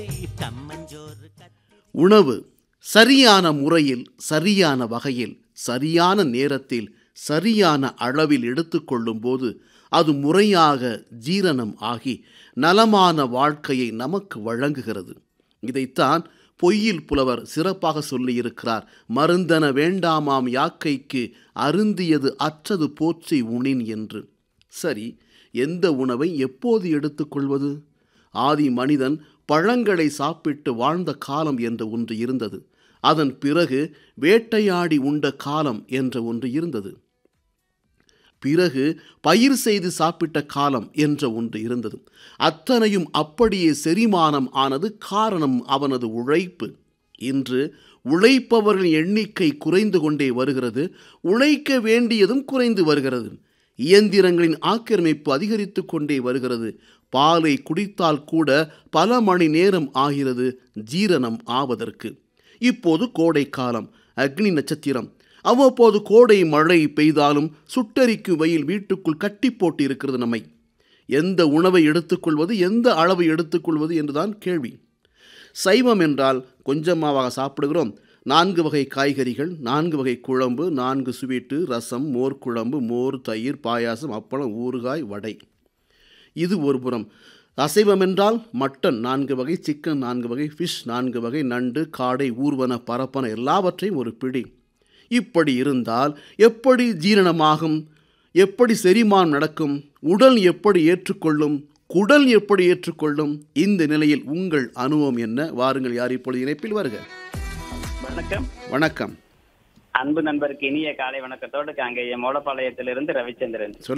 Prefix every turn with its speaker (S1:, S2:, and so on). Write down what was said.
S1: உணவு சரியான முறையில் சரியான வகையில் சரியான நேரத்தில் சரியான அளவில் எடுத்துக்கொள்ளும் போது அது முறையாக ஜீரணம் ஆகி நலமான வாழ்க்கையை நமக்கு வழங்குகிறது இதைத்தான் பொய்யில் புலவர் சிறப்பாக சொல்லியிருக்கிறார் மருந்தன வேண்டாமாம் யாக்கைக்கு அருந்தியது அற்றது போற்றி உணின் என்று சரி எந்த உணவை எப்போது எடுத்துக்கொள்வது ஆதி மனிதன் பழங்களை சாப்பிட்டு வாழ்ந்த காலம் என்று ஒன்று இருந்தது அதன் பிறகு வேட்டையாடி உண்ட காலம் என்ற ஒன்று இருந்தது பிறகு பயிர் செய்து சாப்பிட்ட காலம் என்ற ஒன்று இருந்தது அத்தனையும் அப்படியே செரிமானம் ஆனது காரணம் அவனது உழைப்பு இன்று உழைப்பவர்களின் எண்ணிக்கை குறைந்து கொண்டே வருகிறது உழைக்க வேண்டியதும் குறைந்து வருகிறது இயந்திரங்களின் ஆக்கிரமிப்பு அதிகரித்து கொண்டே வருகிறது பாலை குடித்தால் கூட பல மணி நேரம் ஆகிறது ஜீரணம் ஆவதற்கு இப்போது கோடை காலம் அக்னி நட்சத்திரம் அவ்வப்போது கோடை மழை பெய்தாலும் சுட்டரிக்கும் வெயில் வீட்டுக்குள் கட்டி போட்டு இருக்கிறது நம்மை எந்த உணவை எடுத்துக்கொள்வது எந்த அளவை எடுத்துக்கொள்வது என்றுதான் கேள்வி சைவம் என்றால் கொஞ்சமாவாக சாப்பிடுகிறோம் நான்கு வகை காய்கறிகள் நான்கு வகை குழம்பு நான்கு சுவீட்டு ரசம் மோர் குழம்பு மோர் தயிர் பாயாசம் அப்பளம் ஊறுகாய் வடை இது ஒரு புறம் அசைவம் என்றால் மட்டன் நான்கு வகை சிக்கன் நான்கு வகை ஃபிஷ் நான்கு வகை நண்டு காடை ஊர்வன பரப்பன எல்லாவற்றையும் ஒரு பிடி இப்படி இருந்தால் எப்படி ஜீரணமாகும் எப்படி செரிமானம் நடக்கும் உடல் எப்படி ஏற்றுக்கொள்ளும் குடல் எப்படி ஏற்றுக்கொள்ளும் இந்த நிலையில் உங்கள் அனுபவம் என்ன வாருங்கள் யார் இப்பொழுது இணைப்பில் வருக
S2: வணக்கம்
S1: வணக்கம்
S2: அன்பு நண்பருக்கு இனிய காலை வணக்கத்தோடு அங்கே மூலப்பாளையத்திலிருந்து ரவிச்சந்திரன்
S1: சொல்லுங்க